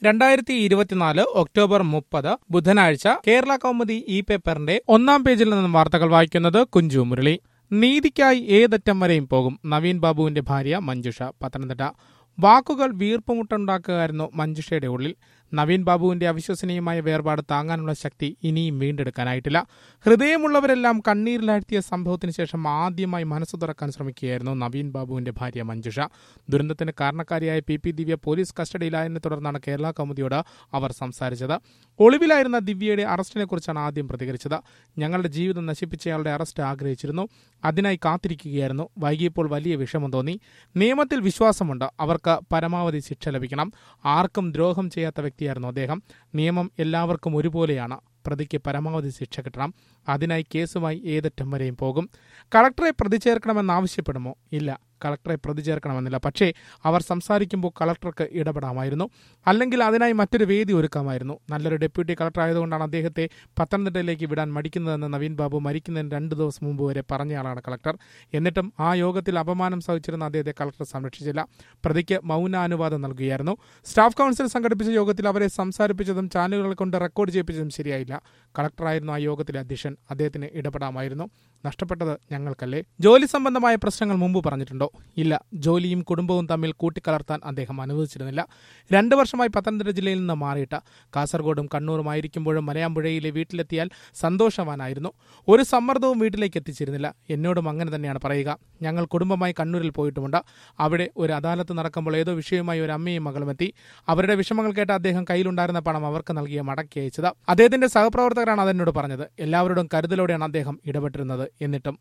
രണ്ടായിരത്തി ഇരുപത്തിനാല് ഒക്ടോബർ മുപ്പത് ബുധനാഴ്ച കേരള കൗമുദി ഇ പേപ്പറിന്റെ ഒന്നാം പേജിൽ നിന്നും വാർത്തകൾ വായിക്കുന്നത് കുഞ്ചു മുരളി നീതിക്കായി ഏതറ്റം വരെയും പോകും നവീൻ ബാബുവിന്റെ ഭാര്യ മഞ്ജുഷ പത്തനംതിട്ട വാക്കുകൾ വീർപ്പുമുട്ടുണ്ടാക്കുകയായിരുന്നു മഞ്ജുഷയുടെ ഉള്ളിൽ നവീൻ ബാബുവിന്റെ അവിശ്വസനീയമായ വേർപാട് താങ്ങാനുള്ള ശക്തി ഇനിയും വീണ്ടെടുക്കാനായിട്ടില്ല ഹൃദയമുള്ളവരെല്ലാം കണ്ണീരിലാഴ്ത്തിയ സംഭവത്തിന് ശേഷം ആദ്യമായി മനസ്സ് തുറക്കാൻ ശ്രമിക്കുകയായിരുന്നു നവീൻ ബാബുവിന്റെ ഭാര്യ മഞ്ജുഷ ദുരന്തത്തിന് കാരണക്കാരിയായ പി പി ദിവ്യ പോലീസ് കസ്റ്റഡിയിലായതിനെ തുടർന്നാണ് കേരള കൗമുദിയോട് അവർ സംസാരിച്ചത് ഒളിവിലായിരുന്ന ദിവ്യയുടെ അറസ്റ്റിനെ കുറിച്ചാണ് ആദ്യം പ്രതികരിച്ചത് ഞങ്ങളുടെ ജീവിതം നശിപ്പിച്ചയാളുടെ അറസ്റ്റ് ആഗ്രഹിച്ചിരുന്നു അതിനായി കാത്തിരിക്കുകയായിരുന്നു വൈകിയപ്പോൾ വലിയ വിഷമം തോന്നി നിയമത്തിൽ വിശ്വാസമുണ്ട് അവർക്ക് പരമാവധി ശിക്ഷ ലഭിക്കണം ആർക്കും ദ്രോഹം ചെയ്യാത്ത വ്യക്തിയായിരുന്നു അദ്ദേഹം നിയമം എല്ലാവർക്കും ഒരുപോലെയാണ് പ്രതിക്ക് പരമാവധി ശിക്ഷ കിട്ടണം അതിനായി കേസുമായി ഏതറ്റം വരെയും പോകും കളക്ടറെ പ്രതി ചേർക്കണമെന്നാവശ്യപ്പെടുമോ ഇല്ല കളക്ടറെ പ്രതി ചേർക്കണമെന്നില്ല പക്ഷേ അവർ സംസാരിക്കുമ്പോൾ കളക്ടർക്ക് ഇടപെടാമായിരുന്നു അല്ലെങ്കിൽ അതിനായി മറ്റൊരു വേദി ഒരുക്കാമായിരുന്നു നല്ലൊരു ഡെപ്യൂട്ടി കളക്ടർ ആയതുകൊണ്ടാണ് അദ്ദേഹത്തെ പത്തനംതിട്ടയിലേക്ക് വിടാൻ മടിക്കുന്നതെന്ന് നവീൻ ബാബു മരിക്കുന്നതിന് രണ്ട് ദിവസം മുമ്പ് വരെ പറഞ്ഞയാളാണ് കളക്ടർ എന്നിട്ടും ആ യോഗത്തിൽ അപമാനം സഹിച്ചിരുന്ന അദ്ദേഹത്തെ കളക്ടർ സംരക്ഷിച്ചില്ല പ്രതിക്ക് മൗനാനുവാദം നൽകുകയായിരുന്നു സ്റ്റാഫ് കൗൺസിൽ സംഘടിപ്പിച്ച യോഗത്തിൽ അവരെ സംസാരിപ്പിച്ചതും ചാനലുകൾ കൊണ്ട് റെക്കോർഡ് ചെയ്യിപ്പിച്ചതും ശരിയായില്ല കളക്ടറായിരുന്നു ആ യോഗത്തിലെ അധ്യക്ഷൻ അദ്ദേഹത്തിന് ഇടപെടാമായിരുന്നു നഷ്ടപ്പെട്ടത് ഞങ്ങൾക്കല്ലേ ജോലി സംബന്ധമായ പ്രശ്നങ്ങൾ മുമ്പ് പറഞ്ഞിട്ടുണ്ടോ ഇല്ല ജോലിയും കുടുംബവും തമ്മിൽ കൂട്ടിക്കലർത്താൻ അദ്ദേഹം അനുവദിച്ചിരുന്നില്ല രണ്ടു വർഷമായി പത്തനംതിട്ട ജില്ലയിൽ നിന്ന് മാറിയിട്ട് കാസർഗോഡും കണ്ണൂരും ആയിരിക്കുമ്പോഴും മലയാമ്പുഴയിലെ വീട്ടിലെത്തിയാൽ സന്തോഷവാനായിരുന്നു ഒരു സമ്മർദ്ദവും വീട്ടിലേക്ക് എത്തിച്ചിരുന്നില്ല എന്നോടും അങ്ങനെ തന്നെയാണ് പറയുക ഞങ്ങൾ കുടുംബമായി കണ്ണൂരിൽ പോയിട്ടുമുണ്ട് അവിടെ ഒരു അദാലത്ത് നടക്കുമ്പോൾ ഏതോ വിഷയവുമായി ഒരു അമ്മയും മകളും എത്തി അവരുടെ വിഷമങ്ങൾ കേട്ട് അദ്ദേഹം കയ്യിലുണ്ടായിരുന്ന പണം അവർക്ക് നൽകിയ മടക്കി അയച്ചത് അദ്ദേഹത്തിന്റെ സഹപ്രവർത്തകരാണ് അതെന്നോട് പറഞ്ഞത് എല്ലാവരോടും കരുതലോടെയാണ് അദ്ദേഹം ഇടപെട്ടിരുന്നത് എന്നിട്ടും